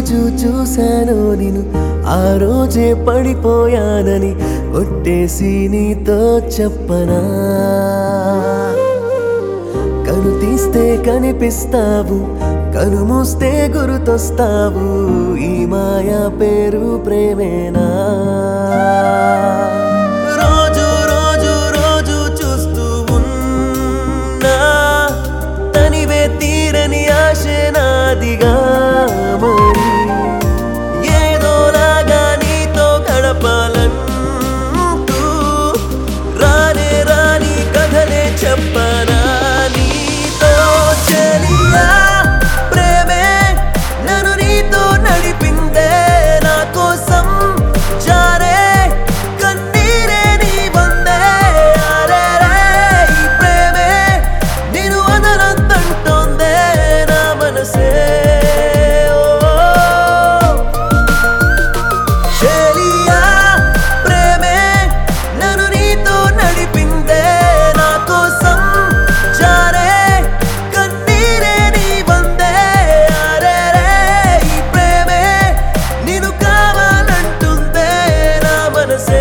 రోజు చూశాను నేను ఆ రోజే పడిపోయానని ఒట్టేసి నీతో చెప్పనా కను తీస్తే కనిపిస్తావు కను మూస్తే గుర్తొస్తావు ఈ మాయా పేరు ప్రేమేనా రోజు రోజు రోజు చూస్తూ ఉన్నా తనివే తీరని ఆశ నాదిగా మరి ఏదోలాగా నీతో గడపాలంటూ రానే రాని కథలే చెప్పనా నీతో చెలియా ప్రేమే నన్ను నీతో నడిపిందే నా కోసం జారే కన్నీరే నీ వందే అరెరే ఈ ప్రేమే నేను అనరంతంటోందే నా మనసే ఓ చెలియా ప్రేమే నన్ను నీతో నడిపిందే నా కోసం జారే కన్నీరే నీ వందే అరెరే ఈ ప్రేమే నిన్ను కావాలంటుందే నా మనసే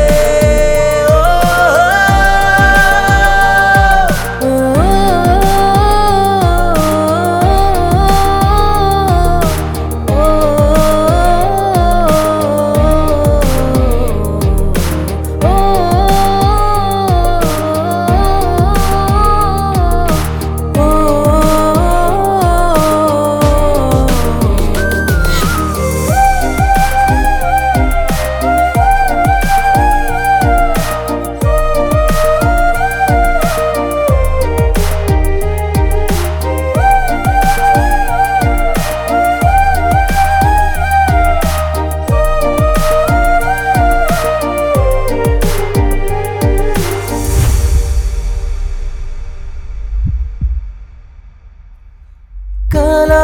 కాలా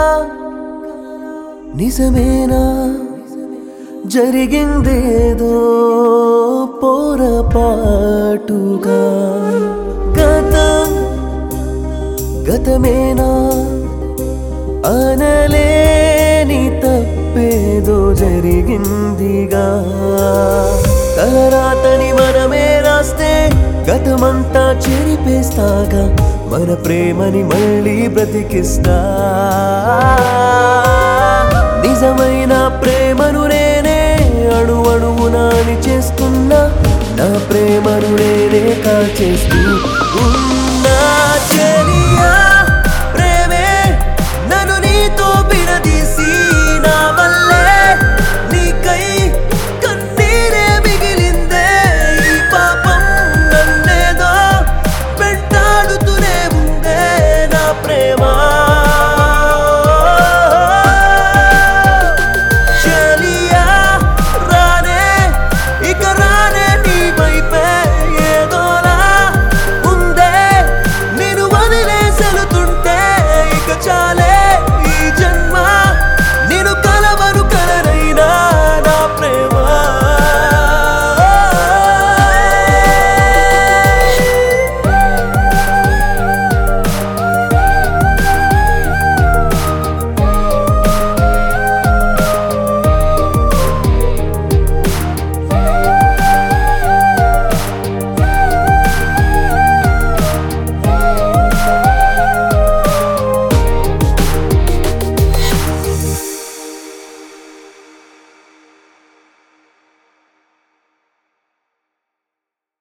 నిజమేనా జరిగిందేదో పోరపాటుగా గతం గతమేనా అనలేని తప్పేదో జరిగిందిగా తలరాతని మనమే రాస్తే గతమంతా చెరిపేస్తాగా మన ప్రేమని మళ్ళీ బ్రతికిస్తా నిజమైన ప్రేమను నేనే అణు అణువునాని చేస్తున్నా నా ప్రేమను నేనే కాచేస్తూ ఉన్నా